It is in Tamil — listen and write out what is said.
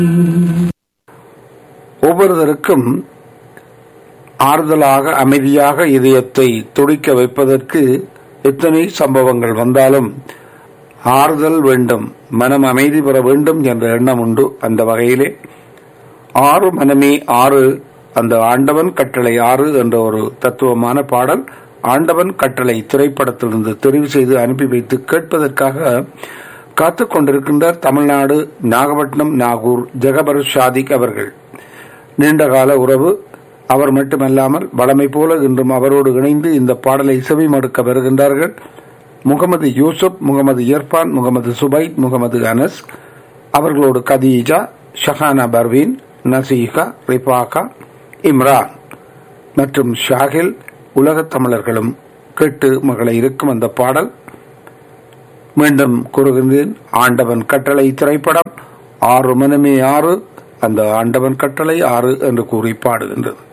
ஒவ்வொருவருக்கும் ஆறுதலாக அமைதியாக இதயத்தை துடிக்க வைப்பதற்கு எத்தனை சம்பவங்கள் வந்தாலும் ஆறுதல் வேண்டும் மனம் அமைதி பெற வேண்டும் என்ற எண்ணம் உண்டு அந்த வகையிலே ஆறு மனமே ஆறு அந்த ஆண்டவன் கட்டளை ஆறு என்ற ஒரு தத்துவமான பாடல் ஆண்டவன் கட்டளை திரைப்படத்திலிருந்து தெரிவு செய்து அனுப்பி வைத்து கேட்பதற்காக காத்துக் கொண்டிருக்கின்றார் தமிழ்நாடு நாகப்பட்டினம் நாகூர் ஜெகபர் ஷாதிக் அவர்கள் நீண்டகால உறவு அவர் மட்டுமல்லாமல் வளமை போல இன்றும் அவரோடு இணைந்து இந்த பாடலை செவி மடுக்க வருகின்றார்கள் முகமது யூசுப் முகமது இர்பான் முகமது சுபைத் முகமது அனஸ் அவர்களோடு கதீஜா ஷஹானா பர்வீன் நசீகா ரிபாகா இம்ரான் மற்றும் ஷாகில் உலகத் தமிழர்களும் கேட்டு மகளை இருக்கும் அந்த பாடல் மீண்டும் கூறுகின்றேன் ஆண்டவன் கட்டளை திரைப்படம் ஆறு மனமே ஆறு அந்த ஆண்டவன் கட்டளை ஆறு என்று கூறி பாடுகின்றது